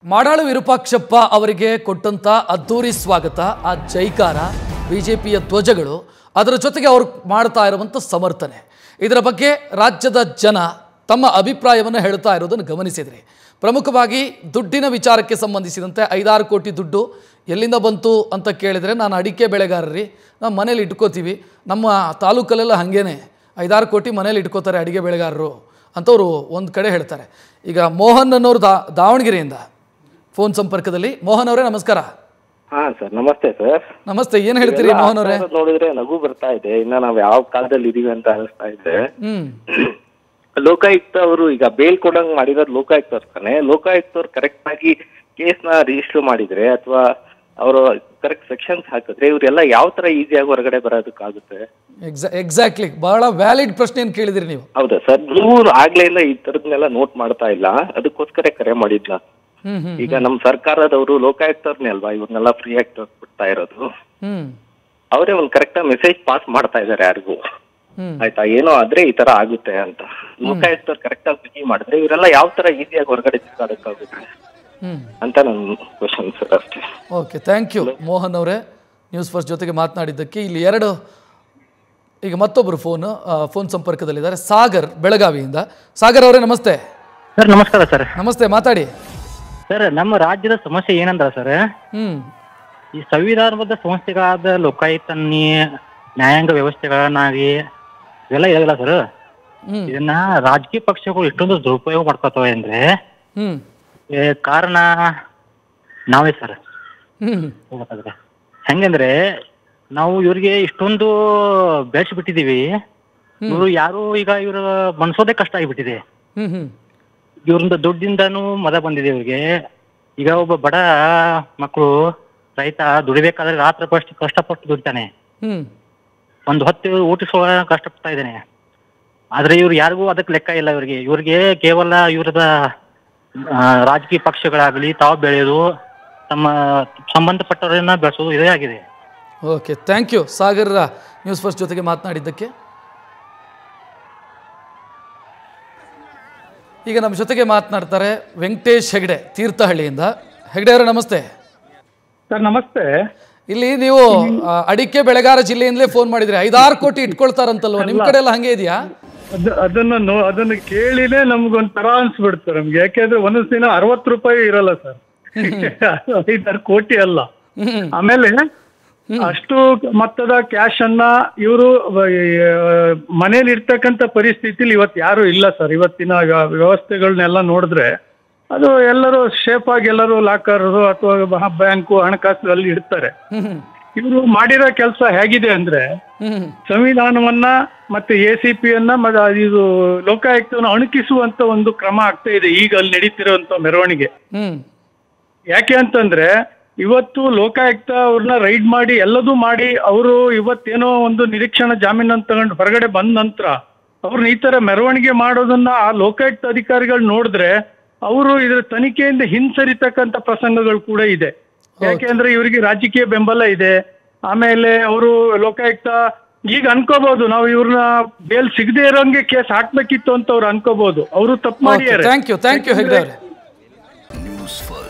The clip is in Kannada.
ಮಾಡಾಳು ವಿರೂಪಾಕ್ಷಪ್ಪ ಅವರಿಗೆ ಕೊಟ್ಟಂತ ಅದ್ದೂರಿ ಸ್ವಾಗತ ಆ ಜೈಕಾರ ಬಿಜೆಪಿಯ ಧ್ವಜಗಳು ಅದರ ಜೊತೆಗೆ ಅವರು ಮಾಡ್ತಾ ಇರುವಂಥ ಸಮರ್ಥನೆ ಇದರ ಬಗ್ಗೆ ರಾಜ್ಯದ ಜನ ತಮ್ಮ ಅಭಿಪ್ರಾಯವನ್ನು ಹೇಳ್ತಾ ಇರೋದನ್ನು ಗಮನಿಸಿದ್ರಿ ಪ್ರಮುಖವಾಗಿ ದುಡ್ಡಿನ ವಿಚಾರಕ್ಕೆ ಸಂಬಂಧಿಸಿದಂತೆ ಐದಾರು ಕೋಟಿ ದುಡ್ಡು ಎಲ್ಲಿಂದ ಬಂತು ಅಂತ ಕೇಳಿದರೆ ನಾನು ಅಡಿಕೆ ಬೆಳೆಗಾರರಿ ನಾವು ಮನೇಲಿ ಇಟ್ಕೋತೀವಿ ನಮ್ಮ ತಾಲೂಕಲ್ಲೆಲ್ಲ ಹಾಗೇನೆ ಐದಾರು ಕೋಟಿ ಮನೇಲಿ ಇಟ್ಕೋತಾರೆ ಅಡಿಗೆ ಬೆಳೆಗಾರರು ಅಂತವರು ಒಂದು ಕಡೆ ಹೇಳ್ತಾರೆ ಈಗ ಮೋಹನ್ ಅನ್ನೋರು ದಾ ದಾವಣಗೆರೆಯಿಂದ ಫೋನ್ ಸಂಪರ್ಕದಲ್ಲಿ ಮೋಹನ್ ಅವರೇ ನಮಸ್ಕಾರ ಹಾ ಸರ್ ನಮಸ್ತೆ ಸರ್ ನಮಸ್ತೆ ಏನು ಹೇಳ್ತೀರಿ ಎಲ್ಲ ಮೋಹನ್ ಅವರೇ ಆಗ್ತಾ ಇರೋದ್ ನೋಡಿದ್ರೆ ನಗು ಬರ್ತಾ ಇದೆ ಇನ್ನ ನಾವ್ ಯಾವ ಕಾಲದಲ್ಲಿ ಇದೀವಿ ಅಂತ ಅನಿಸ್ತಾ ಇದೆ ಹ್ಮ್ ಲೋಕಾಯುಕ್ತ ಅವರು ಈಗ ಬೇಲ್ ಕೊಡಂಗ್ ಮಾಡಿರೋದು ಲೋಕಾಯುಕ್ತ ಅವ್ರ ತಾನೆ ಲೋಕಾಯುಕ್ತ ಅವ್ರು ಕರೆಕ್ಟ್ ಆಗಿ ಕೇಸ್ ನ ರಿಜಿಸ್ಟರ್ ಮಾಡಿದ್ರೆ ಅಥವಾ ಅವರು ಕರೆಕ್ಟ್ ಸೆಕ್ಷನ್ಸ್ ಹಾಕಿದ್ರೆ ಇವರೆಲ್ಲ ಯಾವ ತರ ಈಸಿಯಾಗಿ ಹೊರಗಡೆ ಬರೋದಕ್ಕಾಗುತ್ತೆ ಎಕ್ಸಾ ಎಕ್ಸಾಕ್ಟ್ಲಿ ಬಹಳ ವ್ಯಾಲಿಡ್ ಪ್ರಶ್ನೆಯನ್ನು ಕೇಳಿದಿರಿ ನೀವು ಹೌದಾ ಸರ್ ನೀವು ಆಗ್ಲಿಂದ ಈ ತರದ್ನೆಲ್ಲ ನೋಟ್ ಮಾಡ್ತಾ ಇಲ್ಲ ಅದಕ್ಕೋಸ್ಕರ ಕರೆ ಮಾಡಿದ್ನ ಹ್ಮ್ ಹ್ಮ್ ಈಗ ನಮ್ ಸರ್ಕಾರದವರು ಲೋಕಾಯುಕ್ತರ್ನೇ ಅಲ್ವಾ ಇವ್ರನ್ನೆಲ್ಲ ಫ್ರೀ ಆಗಿ ಬಿಡ್ತಾ ಇರೋದು ಹ್ಮ್ ಅವರೇ ಒಂದು ಕರೆಕ್ಟ್ ಮೆಸೇಜ್ ಪಾಸ್ ಮಾಡ್ತಾ ಇದಾರೆ ಯಾರಿಗೂ ಹ್ಮ್ ಆಯ್ತಾ ಏನೋ ಆದ್ರೆ ಈ ತರ ಆಗುತ್ತೆ ಅಂತ ಲೋಕಾಯುಕ್ತರು ಕರೆಕ್ಟ್ ಆಗಿ ಬಿಗಿ ಮಾಡಿದ್ರೆ ಇವರೆಲ್ಲ ಯಾವ ತರ ಈಸಿಯಾಗಿ ಹೊರಗಡೆ ತಿರ್ಗಾಡಕ್ಕಾಗುತ್ತೆ ಹ್ಮ್ ಅಂತ ನನ್ನ ಕ್ವಶನ್ ಸರ್ ಅಷ್ಟೇ ಓಕೆ ಥ್ಯಾಂಕ್ ಯು ಮೋಹನ್ ಅವರೇ ನ್ಯೂಸ್ ಫಸ್ಟ್ ಜೊತೆಗೆ ಮಾತನಾಡಿದ್ದಕ್ಕೆ ಇಲ್ಲಿ ಎರಡು ಈಗ ಮತ್ತೊಬ್ಬರು ಫೋನ್ ಫೋನ್ ಸಂಪರ್ಕದಲ್ಲಿದ್ದಾರೆ ಸಾಗರ್ ಬೆಳಗಾವಿಯಿಂದ ಸಾಗರ್ ಅವರೇ ನಮಸ್ತೆ ಸರ್ ನಮಸ್ಕಾರ ಸರ್ ನಮಸ್ತೆ ಮಾತಾಡಿ ಸರ್ ನಮ್ಮ ರಾಜ್ಯದ ಸಮಸ್ಯೆ ಏನಂದ್ರ ಸರ್ ಹ್ಮ್ ಈ ಸಂವಿಧಾನಬದ್ಧ ಸಂಸ್ಥೆಗಳಾದ ಲೋಕಾಯುಕ್ತನಿ ನ್ಯಾಯಾಂಗ ವ್ಯವಸ್ಥೆಗಳನ್ನಾಗಿ ಇವೆಲ್ಲ ಇದಾಗಲ್ಲ ಸರ್ ಹ್ಮ್ ಇದನ್ನ ರಾಜಕೀಯ ಪಕ್ಷಗಳು ಎಷ್ಟೊಂದು ದುರುಪಯೋಗ ಮಾಡ್ಕೋತವೆ ಅಂದ್ರೆ ಹ್ಮ್ ಏ, ಕಾರಣ ನಾವೇ ಸರ್ ಹ್ಮ್ ಹೇಳ್ಬೇಕಾದ್ರೆ ಹೆಂಗಂದ್ರೆ ನಾವು ಇವ್ರಿಗೆ ಇಷ್ಟೊಂದು ಬೆಳೆಸಿಬಿಟ್ಟಿದೀವಿ ಇವರು ಯಾರು ಈಗ ಇವ್ರ ಮನ್ಸೋದೇ ಕಷ್ಟ ಆಗಿಬಿಟ್ಟಿದೆ ಹ್ಮ್ ಹ್ಮ್ ಇವ್ರಿಂದ ದುಡ್ಡಿಂದನೂ ಮದ ಬಂದಿದೆ ಇವ್ರಿಗೆ ಈಗ ಒಬ್ಬ ಬಡ ಮಕ್ಕಳು ರೈತ ದುಡಿಬೇಕಾದ್ರೆ ರಾತ್ರಿ ಕಷ್ಟ ಕಷ್ಟಪಟ್ಟು ದುಡಿತಾನೆ ಹ್ಮ್ ಒಂದು ಹೊತ್ತು ಊಟಿಸೋ ಕಷ್ಟಪಡ್ತಾ ಇದ್ದಾನೆ ಆದ್ರೆ ಇವ್ರು ಯಾರಿಗೂ ಅದಕ್ಕೆ ಲೆಕ್ಕ ಇಲ್ಲ ಇವ್ರಿಗೆ ಇವ್ರಿಗೆ ಕೇವಲ ಇವ್ರದ ಆ, ರಾಜಕೀಯ ಪಕ್ಷಗಳಾಗಲಿ ತಾವು ಬೆಳೆಯೋದು ತಮ್ಮ ಸಂಬಂಧಪಟ್ಟವರನ್ನ ಬೆಳೆಸೋದು ಇದೇ ಆಗಿದೆ okay thank you Sagar news first ಜೊತೆಗೆ ಮಾತನಾಡಿದ್ದಕ್ಕೆ ಈಗ ನಮ್ಮ ಜೊತೆಗೆ ಮಾತನಾಡ್ತಾರೆ ವೆಂಕಟೇಶ್ ಹೆಗ್ಡೆ ತೀರ್ಥಹಳ್ಳಿಯಿಂದ ಹೆಗ್ಡೆ ಅವರೇ ನಮಸ್ತೆ ಸರ್ ನಮಸ್ತೆ ಇಲ್ಲಿ ನೀವು ಆ, ಅಡಿಕೆ ಬೆಳೆಗಾರ ಜಿಲ್ಲೆಯಿಂದಲೇ ಫೋನ್ ಮಾಡಿದ್ರಿ ಐದಾರು ಕೋಟಿ ಇಟ್ಕೊಳ್ತಾರಂತಲ್ವ ನಿಮ್ಮ ಕಡೆ ಎಲ್ಲ ಹಂಗೆ ಇದೆಯಾ ಅದ್ ಅದನ್ನ ನೋ ಅದನ್ನ ಕೇಳಿನೇ ನಮ್ಗೊಂದ್ ತರ ಅನ್ಸ್ಬಿಡುತ್ತೆ ನಮ್ಗೆ ಯಾಕೆಂದ್ರೆ ಒಂದೊಂದ್ ದಿನ ಅರವತ್ತು ರೂಪಾಯಿ ಇರಲ್ಲ ಸರ್ ಐದಾರು ಕೋಟಿ ಅಲ್ಲ ಹ್ಮ್ ಆಮೇಲೆ ಅಷ್ಟು ಮೊತ್ತದ ಕ್ಯಾಶ್ ಅನ್ನ ಇವರು ಮನೇಲಿ ಇರ್ತಕ್ಕಂಥ ಪರಿಸ್ಥಿತಿಲಿ ಇವತ್ತು ಯಾರು ಇಲ್ಲ ಸರ್ ಇವತ್ತಿನ ವ್ಯ- ವ್ಯವಸ್ಥೆಗಳನ್ನೆಲ್ಲ ನೋಡಿದ್ರೆ ಅದು ಎಲ್ಲರೂ ಸೇಫ್ ಆಗಿ ಎಲ್ಲರೂ ಲಾಕರ್ ಅಥವಾ ಬ್ಯಾಂಕು ಹಣಕಾಸು ಅಲ್ಲಿ ಇಡ್ತಾರೆ ಹ್ಮ್ ಇವರು ಮಾಡಿರೋ ಕೆಲಸ ಹೇಗಿದೆ ಅಂದ್ರೆ ಹ್ಮ್ ಸಂವಿಧಾನವನ್ನ ಮತ್ತೆ ಎ ಸಿ ಪಿ ಅನ್ನ ಮತ್ತೆ ಇದು ಲೋಕಾಯುಕ್ತವನ್ನು ಅಣುಕಿಸುವಂತ ಒಂದು ಕ್ರಮ ಆಗ್ತಾ ಇದೆ ಈಗ ಅಲ್ಲಿ ನಡೀತಿರುವಂತ ಮೆರವಣಿಗೆ ಹ್ಮ್ ಯಾಕೆ ಅಂತಂದ್ರೆ ಇವತ್ತು ಲೋಕಾಯುಕ್ತ ಅವ್ರನ್ನ ರೈಡ್ ಮಾಡಿ ಎಲ್ಲದೂ ಮಾಡಿ ಅವರು ಇವತ್ತೇನೋ ಒಂದು ನಿರೀಕ್ಷಣಾ ಜಾಮೀನನ್ನು ತಗೊಂಡು ಹೊರಗಡೆ ಬಂದ ನಂತರ ಅವ್ರನ್ನ ಈ ತರ ಮೆರವಣಿಗೆ ಮಾಡೋದನ್ನ ಆ ಲೋಕಾಯುಕ್ತ ಅಧಿಕಾರಿಗಳು ನೋಡಿದ್ರೆ ಅವರು ಇದ್ರ ತನಿಖೆಯಿಂದ ಹಿಂಸರಿತಕ್ಕಂತ ಪ್ರಸಂಗಗಳು ಕೂಡ ಇದೆ ಯಾಕೆಂದ್ರೆ ಇವರಿಗೆ ರಾಜಕೀಯ ಬೆಂಬಲ ಇದೆ ಆಮೇಲೆ ಅವರು ಲೋಕಾಯುಕ್ತ ಈಗ ಅನ್ಕೋಬಹುದು ನಾವು ಇವ್ರನ್ನ ಬೇಲ್ ಸಿಗದೆ ಇರೋಂಗೆ ಕೇಸ್ ಹಾಕ್ಬೇಕಿತ್ತು ಅಂತ ಅವ್ರು ಅನ್ಕೋಬಹುದು ಅವರು ತಪ್ಪು ಮಾಡಿದ್ದಾರೆ thank you thank you Hegde ಅವರೇ ನ್ಯೂಸ್ ಫಸ್ಟ್